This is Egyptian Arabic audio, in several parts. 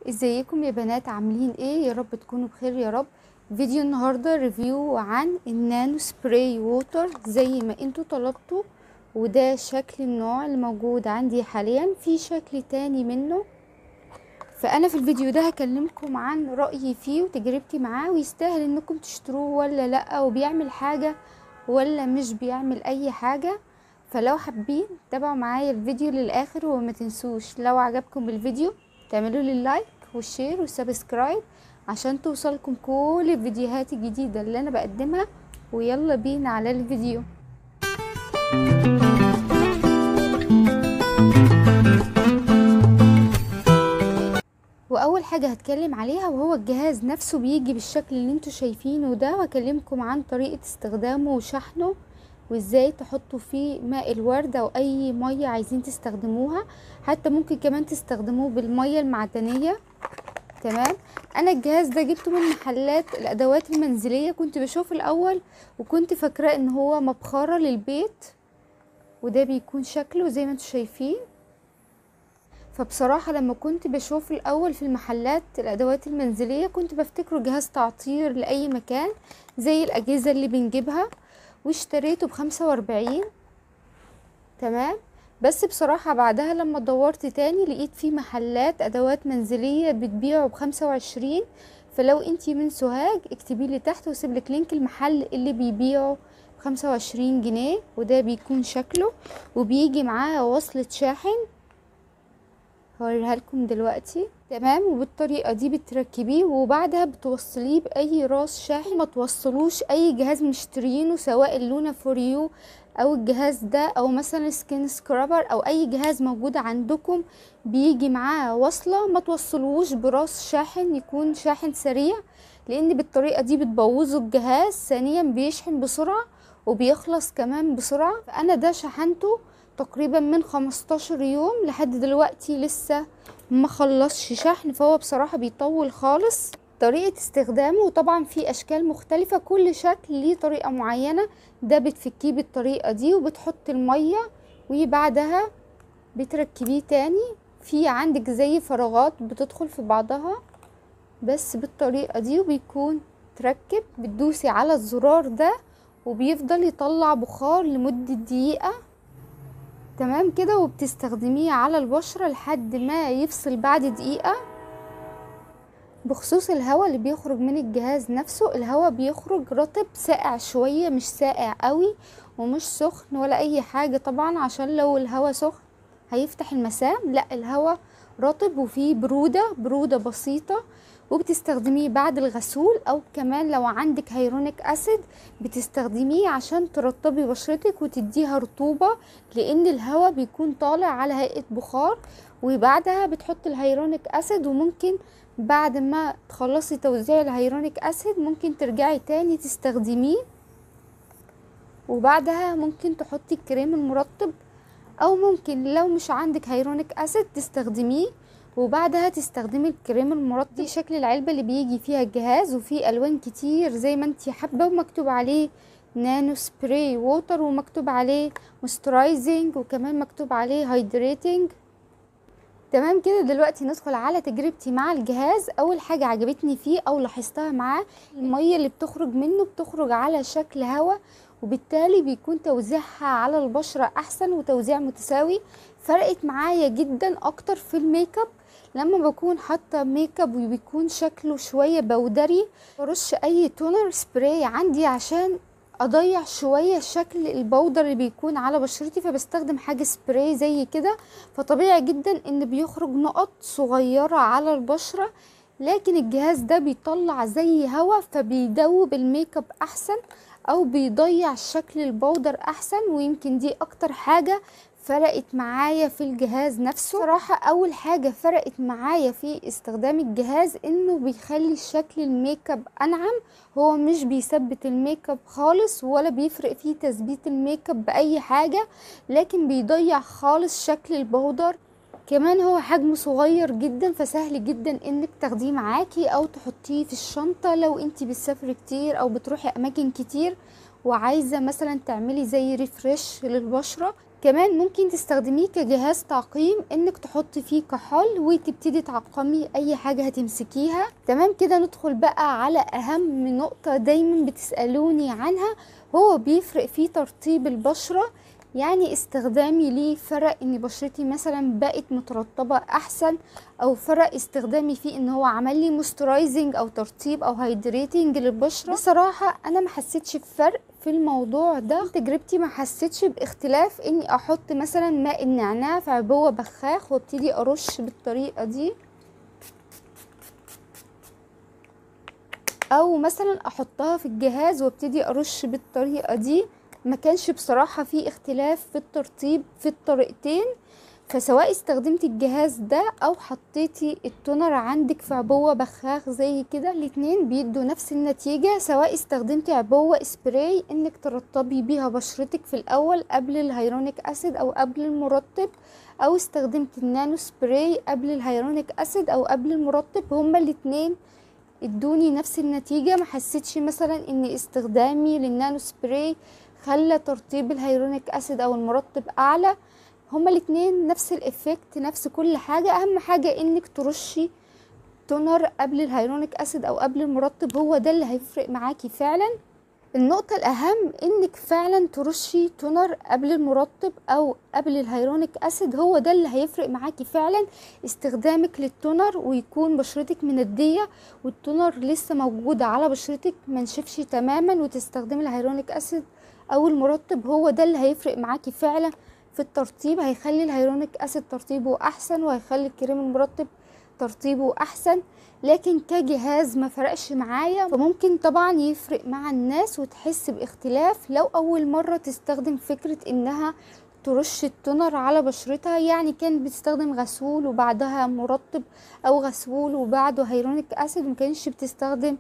ازيكم يا بنات عاملين ايه يا رب تكونوا بخير يا رب فيديو النهارده ريفيو عن النانو سبراي ووتر زي ما انتوا طلبتوا وده شكل النوع اللي موجود عندي حاليا في شكل تاني منه فانا في الفيديو ده هكلمكم عن رايي فيه وتجربتي معاه ويستاهل انكم تشتروه ولا لا وبيعمل حاجه ولا مش بيعمل اي حاجه فلو حابين تابعوا معايا الفيديو للاخر وما تنسوش لو عجبكم الفيديو تعملوا لي اللايك والشير والسبسكرايب عشان توصلكم كل الفيديوهات الجديدة اللي انا بقدمها ويلا بينا على الفيديو واول حاجة هتكلم عليها وهو الجهاز نفسه بيجي بالشكل اللي انتوا شايفينه ده واكلمكم عن طريقة استخدامه وشحنه وازاي تحطوا فيه ماء الورد او اي مية عايزين تستخدموها حتى ممكن كمان تستخدموه بالمية المعدنية تمام انا الجهاز ده جبته من محلات الادوات المنزلية كنت بشوف الاول وكنت فاكراه ان هو مبخرة للبيت وده بيكون شكله زي ما انتوا شايفين فبصراحة لما كنت بشوف الأول في المحلات الأدوات المنزلية كنت بفتكره جهاز تعطير لأي مكان زي الأجهزة اللي بنجيبها واشتريته بخمسة واربعين تمام بس بصراحة بعدها لما دورت تاني لقيت في محلات ادوات منزلية بتبيعه بخمسة وعشرين فلو انتي من سوهاج اكتبي لي تحت واسيبلك لينك المحل اللي بيبيعه بخمسة وعشرين جنيه وده بيكون شكله وبيجي معاه وصلة شاحن هوريها لكم دلوقتي تمام وبالطريقه دي بتركبيه وبعدها بتوصليه باي راس شاحن ما توصلوش اي جهاز مشترينه سواء اللونا فور يو او الجهاز ده او مثلا سكين سكرابر او اي جهاز موجود عندكم بيجي معاه وصله ما توصلوش براس شاحن يكون شاحن سريع لان بالطريقه دي بتبوظوا الجهاز ثانيا بيشحن بسرعه وبيخلص كمان بسرعه فانا ده شحنته تقريبا من 15 يوم لحد دلوقتي لسه ما خلصش شحن فهو بصراحة بيطول خالص طريقة استخدامه وطبعا في اشكال مختلفة كل شكل ليه طريقة معينة ده بتفكيه بالطريقة دي وبتحط المية وبعدها بتركبيه تاني في عندك زي فراغات بتدخل في بعضها بس بالطريقة دي وبيكون تركب بتدوسي على الزرار ده وبيفضل يطلع بخار لمدة دقيقة تمام كده وبتستخدميه على البشرة لحد ما يفصل بعد دقيقة بخصوص الهواء اللي بيخرج من الجهاز نفسه الهواء بيخرج رطب ساقع شوية مش ساقع قوي ومش سخن ولا اي حاجة طبعا عشان لو الهواء سخن هيفتح المسام لا الهواء رطب وفيه برودة برودة بسيطة وبتستخدميه بعد الغسول او كمان لو عندك هيرونيك اسيد بتستخدميه عشان ترطبي بشرتك وتديها رطوبة لان الهواء بيكون طالع على هيئة بخار وبعدها بتحط الهيرونيك اسيد وممكن بعد ما تخلصي توزيع الهيرونيك اسيد ممكن ترجعي تاني تستخدميه وبعدها ممكن تحطي الكريم المرطب او ممكن لو مش عندك هيرونيك اسيد تستخدميه وبعدها تستخدمي الكريم المرطب دي شكل العلبة اللي بيجي فيها الجهاز وفيه الوان كتير زي ما انتي حابة ومكتوب عليه نانو سبراي ووتر ومكتوب عليه موسترايزنج وكمان مكتوب عليه هايدريتنج تمام كده دلوقتي ندخل على تجربتي مع الجهاز اول حاجة عجبتني فيه او لاحظتها معاه المية اللي بتخرج منه بتخرج على شكل هوا وبالتالي بيكون توزيعها على البشرة احسن وتوزيع متساوي فرقت معايا جدا اكتر في الميك اب لما بكون حاطه ميك اب وبيكون شكله شويه بودري برش اي تونر سبراي عندي عشان اضيع شويه شكل البودر اللي بيكون على بشرتي فبستخدم حاجه سبراي زي كده فطبيعي جدا ان بيخرج نقط صغيره على البشره لكن الجهاز ده بيطلع زي هوا فبيدوب الميك اب احسن او بيضيع شكل البودر احسن ويمكن دي اكتر حاجه فرقت معايا في الجهاز نفسه صراحة اول حاجة فرقت معايا في استخدام الجهاز انه بيخلي شكل الميك اب انعم هو مش بيثبت الميك اب خالص ولا بيفرق فيه تثبيت الميك اب باي حاجة لكن بيضيع خالص شكل البودر كمان هو حجمه صغير جدا فسهل جدا انك تاخديه معاكي او تحطيه في الشنطة لو انتي بتسافري كتير او بتروحي اماكن كتير وعايزة مثلا تعملي زي ريفرش للبشرة كمان ممكن تستخدميه كجهاز تعقيم انك تحطي فيه كحول وتبتدي تعقمي اي حاجة هتمسكيها تمام كده ندخل بقى على اهم نقطة دايما بتسألوني عنها هو بيفرق في ترطيب البشرة يعني استخدامي ليه فرق ان بشرتي مثلا بقت مترطبة احسن او فرق استخدامي فيه ان هو عمل لي موسترايزنج او ترطيب او هايدريتنج للبشرة بصراحة انا ما حسيتش بفرق في الموضوع ده تجربتي ما حسيتش باختلاف اني احط مثلا ماء النعناع في عبوة بخاخ وابتدي ارش بالطريقة دي او مثلا احطها في الجهاز وابتدي ارش بالطريقة دي ما كانش بصراحة في اختلاف في الترطيب في الطريقتين فسواء استخدمتي الجهاز ده او حطيتي التونر عندك في عبوة بخاخ زي كده الاتنين بيدوا نفس النتيجة سواء استخدمتي عبوة سبراي انك ترطبي بيها بشرتك في الاول قبل الهيرونيك اسيد او قبل المرطب او استخدمت النانو سبراي قبل الهيرونيك اسيد او قبل المرطب هما الاتنين ادوني نفس النتيجة ما حسيتش مثلا ان استخدامي للنانو سبراي خلى ترطيب الهيرونيك اسيد او المرطب اعلى هما الاتنين نفس الافكت نفس كل حاجة اهم حاجة انك ترشي تونر قبل الهيرونيك اسيد او قبل المرطب هو ده اللي هيفرق معاكي فعلا النقطة الأهم إنك فعلا ترشي تونر قبل المرطب أو قبل الهيرونيك أسيد هو ده اللي هيفرق معاكي فعلا استخدامك للتونر ويكون بشرتك مندية والتونر لسه موجودة على بشرتك منشفش تماما وتستخدمي الهيرونيك أسيد أو المرطب هو ده اللي هيفرق معاكي فعلا في الترطيب هيخلي الهيرونيك أسيد ترطيبه أحسن وهيخلي الكريم المرطب ترطيبه أحسن لكن كجهاز ما فرقش معايا فممكن طبعا يفرق مع الناس وتحس باختلاف لو اول مرة تستخدم فكرة انها ترش التونر على بشرتها يعني كانت بتستخدم غسول وبعدها مرطب او غسول وبعده هيرونيك اسيد مكانش بتستخدم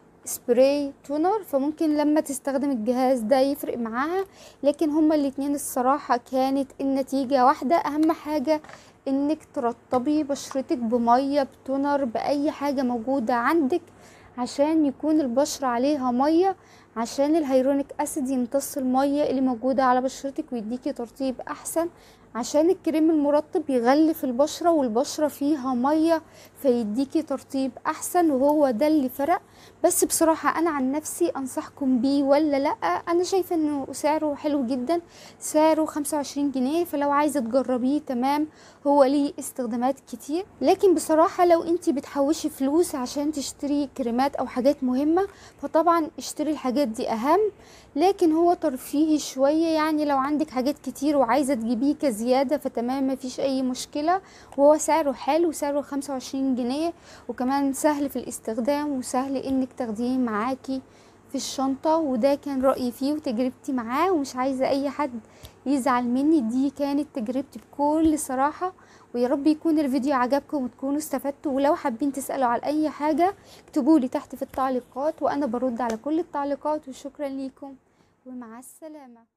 سبراي تونر فممكن لما تستخدم الجهاز ده يفرق معاها لكن هما الاتنين الصراحة كانت النتيجة واحدة اهم حاجة انك ترطبي بشرتك بمية بتونر باي حاجة موجودة عندك عشان يكون البشرة عليها مية عشان الهيرونيك اسيد يمتص المية اللي موجودة على بشرتك ويديكي ترطيب احسن عشان الكريم المرطب يغلف البشرة والبشرة فيها مية فيديكي ترطيب احسن وهو ده اللي فرق بس بصراحة انا عن نفسي انصحكم بيه ولا لا انا شايفة انه سعره حلو جدا سعره خمسة وعشرين جنيه فلو عايزة تجربيه تمام هو ليه استخدامات كتير لكن بصراحة لو انتي بتحوشي فلوس عشان تشتري كريمات او حاجات مهمة فطبعا اشتري الحاجات دي اهم لكن هو ترفيهي شوية يعني لو عندك حاجات كتير وعايزة تجيبيه كزيادة فتمام مفيش اي مشكلة وهو سعره حلو سعره خمسة وعشرين جنيه وكمان سهل في الاستخدام وسهل انك تاخديه معاكي في الشنطة وده كان رأيي فيه وتجربتي معاه ومش عايزة اي حد يزعل مني دي كانت تجربتي بكل صراحة ويا رب يكون الفيديو عجبكم وتكونوا استفدتوا ولو حابين تسألوا على اي حاجة اكتبولي تحت في التعليقات وانا برد على كل التعليقات وشكرا ليكم ومع السلامة